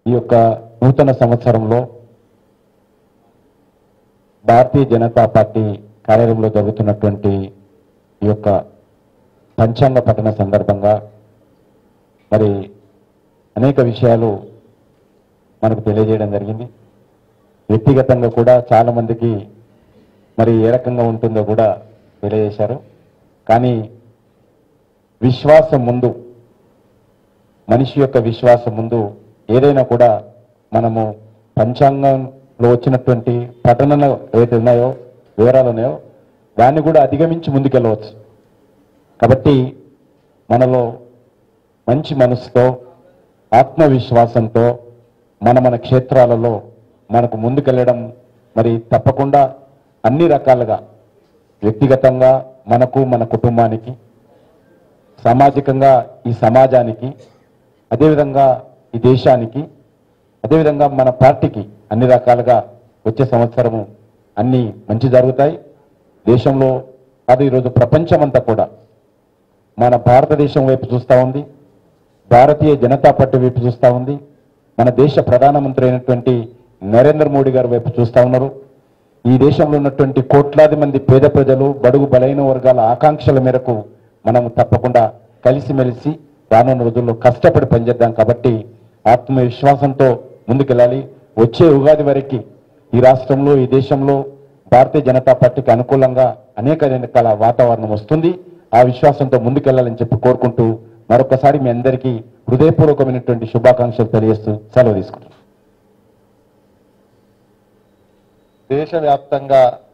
ఈ యొక్క నూతన సంవత్సరంలో భారతీయ జనతా పార్టీ కార్యాలయంలో జరుగుతున్నటువంటి ఈ యొక్క పంచాంగ పఠన సందర్భంగా మరి అనేక విషయాలు మనకు తెలియజేయడం జరిగింది వ్యక్తిగతంగా కూడా చాలా మందికి మరి ఏ రకంగా ఉంటుందో కూడా తెలియజేశారు కానీ విశ్వాసం ముందు మనిషి యొక్క విశ్వాసం ముందు ఏదైనా కూడా మనము పంచాంగంలో వచ్చినటువంటి పఠనలు ఏదైతే ఉన్నాయో వివరాలు ఉన్నాయో దాన్ని కూడా అధిగమించి ముందుకెళ్ళవచ్చు కాబట్టి మనలో మంచి మనసుతో ఆత్మవిశ్వాసంతో మన మన క్షేత్రాలలో మనకు ముందుకెళ్ళడం మరి తప్పకుండా అన్ని రకాలుగా వ్యక్తిగతంగా మనకు మన కుటుంబానికి సామాజికంగా ఈ సమాజానికి అదేవిధంగా ఈ దేశానికి అదేవిధంగా మన పార్టీకి అన్ని రకాలుగా వచ్చే సంవత్సరము అన్ని మంచి జరుగుతాయి దేశంలో అది ఈరోజు ప్రపంచమంతా కూడా మన భారతదేశం వైపు చూస్తూ ఉంది భారతీయ జనతా పార్టీ వైపు చూస్తూ ఉంది మన దేశ ప్రధానమంత్రి అయినటువంటి నరేంద్ర మోడీ గారి వైపు చూస్తూ ఉన్నారు ఈ దేశంలో ఉన్నటువంటి కోట్లాది మంది పేద ప్రజలు బడుగు బలైన వర్గాల ఆకాంక్షల మేరకు మనం తప్పకుండా కలిసిమెలిసి రానున్న రోజుల్లో కష్టపడి పనిచేద్దాం కాబట్టి ఆత్మవిశ్వాసంతో ముందుకెళ్ళాలి వచ్చే ఉగాది వరకు ఈ రాష్ట్రంలో ఈ దేశంలో భారతీయ జనతా పార్టీకి అనుకూలంగా అనేక రకాల వాతావరణం వస్తుంది ఆ విశ్వాసంతో ముందుకెళ్లాలని చెప్పి కోరుకుంటూ మరొకసారి మీ అందరికీ హృదయపూర్వకమైనటువంటి శుభాకాంక్షలు తెలియజేస్తూ సెలవు తీసుకుంటున్నాను దేశవ్యాప్తంగా